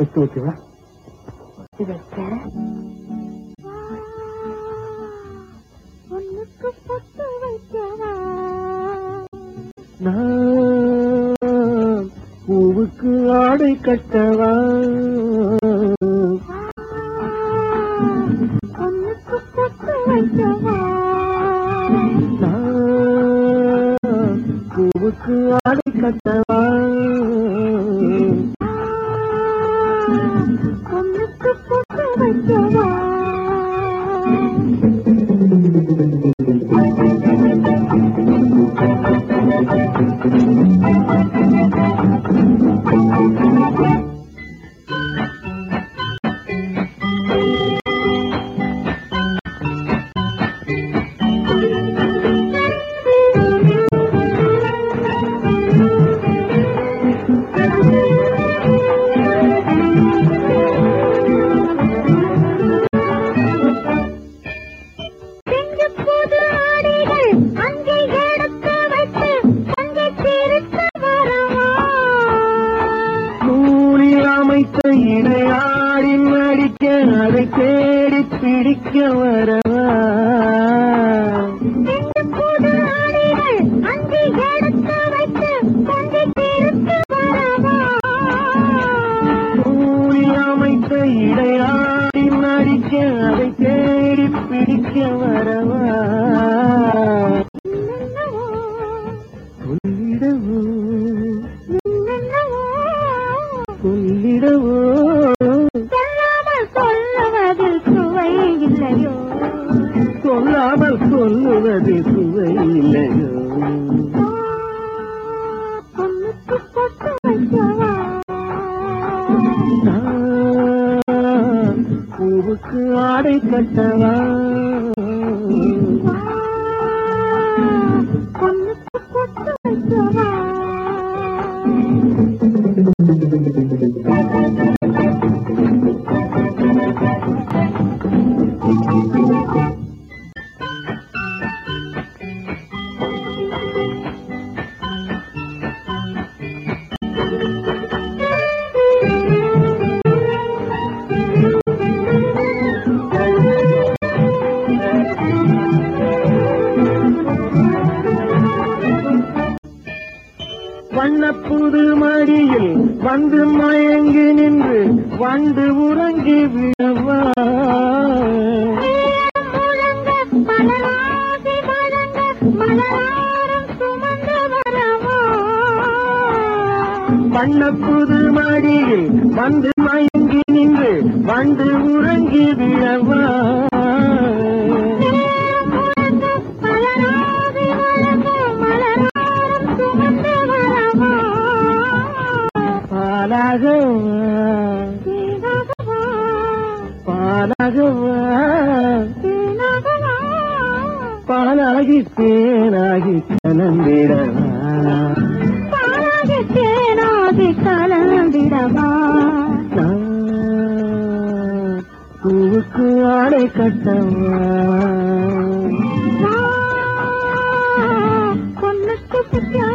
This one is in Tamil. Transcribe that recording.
எடுத்து வைக்கவா ஒன்னுக்கு பொட்டு வைக்கவா நான் பூவுக்கு ஆடை கட்டவா ஒன்னுக்கு பொட்டு வைக்கவா நான் பூவுக்கு ஆடை கட்டவா ஒன்னுக்கு பொட்டு வைக்கவா செஞ்ச புது ஆடைகள் அங்கே எடுத்து வைத்து அங்கே திருத்த வரவா நூலில் அமைத்த இடையாடின் அடிக்க அதை தேடி பிடிக்க வரவா செஞ்ச புது ஆடைகள் அங்கே எடுத்து வைத்து அங்கே திருத்த வரவா நூலில் அமைத்த இடையாடின் அடிக்க அதை தேடி பிடிக்க வரவா என்னென்னவோ, சொல்லிடவோ என்னென்னவோ, சொல்லிடவோ சொல்லாமல் சொல்லுவதில் சுவை இல்லையோ சொல்லாமல் சொல்லுவது சுவை இல்லையோ பொண்ணுக்கு பொட்டு வைக்கவா நான் பூவுக்கு ஆடை கட்டவா பொண்ணுக்கு பொட்டு வைக்கவா வண்ணப்புது மடியில் வந்து மயங்கி நின்று வண்டு உறங்கி விழவா முழங்க மலராதி வழங்க மலராரம் சுமந்து வரவா வண்ணப்புது மடியில் வந்து மயங்கி நின்று வண்டு உறங்கி விழவா முழங்க மலராதி வழங்க மலராரம் சுமந்து வரவா பாலாகவா தேனாகவா பாலாகவா தேனாகவா பாலாகி தேனாகி கலந்திடவா பாலாகி தேனாகி கலந்திடவா நான் பூவுக்கு ஆடை கட்டவா பொண்ணுக்கு புத்தியா